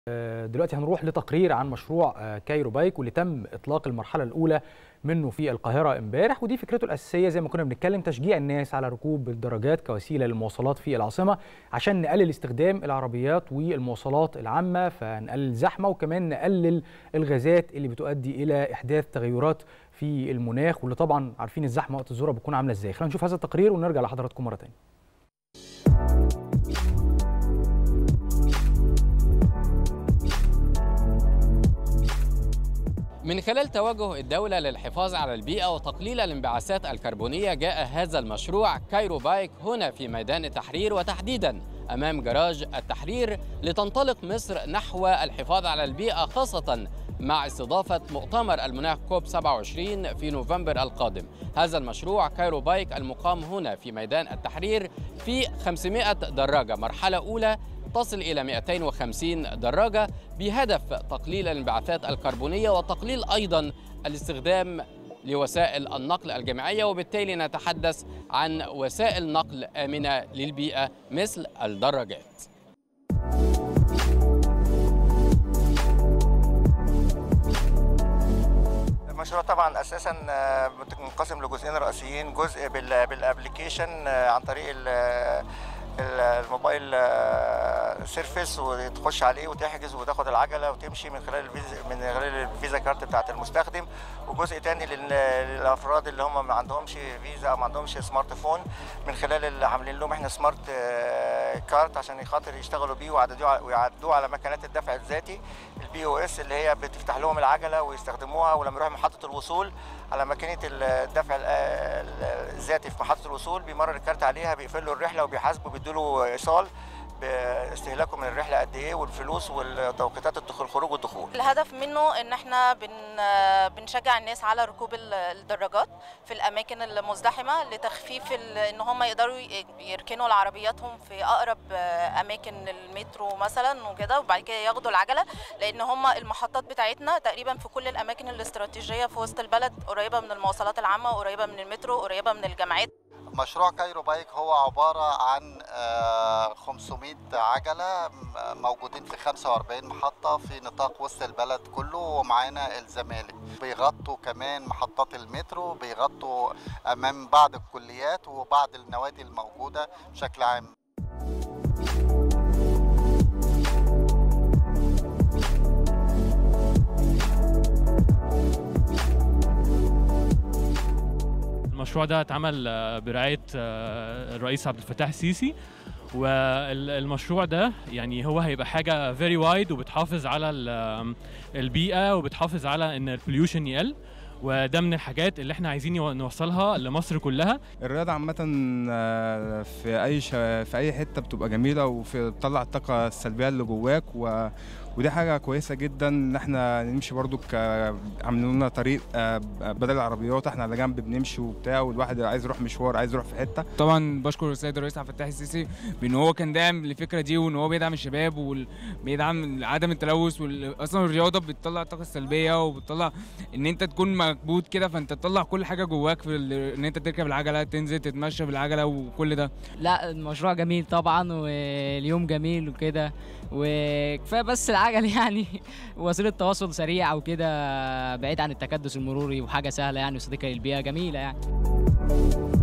دلوقتي هنروح لتقرير عن مشروع كايرو بايك واللي تم اطلاق المرحله الاولى منه في القاهره امبارح ودي فكرته الاساسيه زي ما كنا بنتكلم تشجيع الناس على ركوب الدراجات كوسيله للمواصلات في العاصمه عشان نقلل استخدام العربيات والمواصلات العامه فنقلل الزحمه وكمان نقلل الغازات اللي بتؤدي الى احداث تغيرات في المناخ واللي طبعا عارفين الزحمه وقت الذروه بتكون عامله ازاي خلينا نشوف هذا التقرير ونرجع لحضراتكم مره ثانيه من خلال توجه الدولة للحفاظ على البيئة وتقليل الانبعاثات الكربونية جاء هذا المشروع كايرو بايك هنا في ميدان التحرير وتحديدا أمام جراج التحرير لتنطلق مصر نحو الحفاظ على البيئة خاصة مع استضافة مؤتمر المناخ كوب 27 في نوفمبر القادم هذا المشروع كايرو بايك المقام هنا في ميدان التحرير في 500 دراجة مرحلة أولى تصل إلى 250 دراجة بهدف تقليل الانبعاثات الكربونية وتقليل أيضا الاستخدام لوسائل النقل الجماعية وبالتالي نتحدث عن وسائل نقل آمنة للبيئة مثل الدراجات المشروع طبعا اساسا منقسم لجزئين رئيسيين جزء بالابلكيشن عن طريق الموبايل سيرفيس وتخش عليه وتحجز وتاخد العجله وتمشي من خلال الفيزا من خلال الفيزا كارت بتاعت المستخدم وجزء تاني للافراد اللي هم ما عندهمش فيزا او ما عندهمش سمارت فون من خلال اللي عاملين لهم احنا سمارت كارت عشان خاطر يشتغلوا بيه ويعدوه على مكانات الدفع الذاتي البي او اس اللي هي بتفتح لهم العجله ويستخدموها ولما يروحوا محطه الوصول على ماكينه الدفع الذاتي في محطه الوصول بيمرر الكارت عليها بيقفل له الرحله وبيحاسبه بيدوا له ايصال باستهلاكه من الرحله قد ايه والفلوس والتوقيتات الخروج والدخول. الهدف منه ان احنا بن بنشجع الناس على ركوب الدراجات في الاماكن المزدحمه لتخفيف ان هم يقدروا يركنوا عربياتهم في اقرب اماكن المترو مثلا وكده وبعد كده ياخدوا العجله لان هم المحطات بتاعتنا تقريبا في كل الاماكن الاستراتيجيه في وسط البلد قريبه من المواصلات العامه قريبه من المترو قريبه من الجامعات. مشروع كايرو بايك هو عبارة عن 500 عجلة موجودين في 45 محطة في نطاق وسط البلد كله ومعانا الزمالك بيغطوا كمان محطات المترو بيغطوا أمام بعض الكليات وبعض النوادي الموجودة بشكل عام المشروع ده اتعمل برعايه الرئيس عبد الفتاح السيسي والمشروع ده يعني هو هيبقى حاجه فيري وايد وبتحافظ على البيئه وبتحافظ على ان البوليوشن يقل وده من الحاجات اللي احنا عايزين نوصلها لمصر كلها الرياضه عامه في اي ش... في اي حته بتبقى جميله وبتطلع الطاقه السلبيه اللي جواك و... ودي حاجه كويسه جدا ان احنا نمشي برضو ك... عاملين لنا طريق بدل العربيات احنا على جنب بنمشي وبتاع والواحد عايز يروح مشوار عايز يروح في حته طبعا بشكر السيد الرئيس عبد الفتاح السيسي بان هو كان داعم للفكره دي وان هو بيدعم الشباب وبيدعم عدم التلوث اصلا الرياضه بتطلع الطاقه السلبيه وبتطلع ان انت تكون مكبوت كده فانت تطلع كل حاجه جواك في ان انت تركب العجله تنزل تتمشى بالعجله وكل ده لا المشروع جميل طبعا واليوم جميل وكده وكفايه بس العجل يعني وسيله تواصل سريع او كده بعيد عن التكدس المروري وحاجه سهله يعني وصديقه للبيئه جميله يعني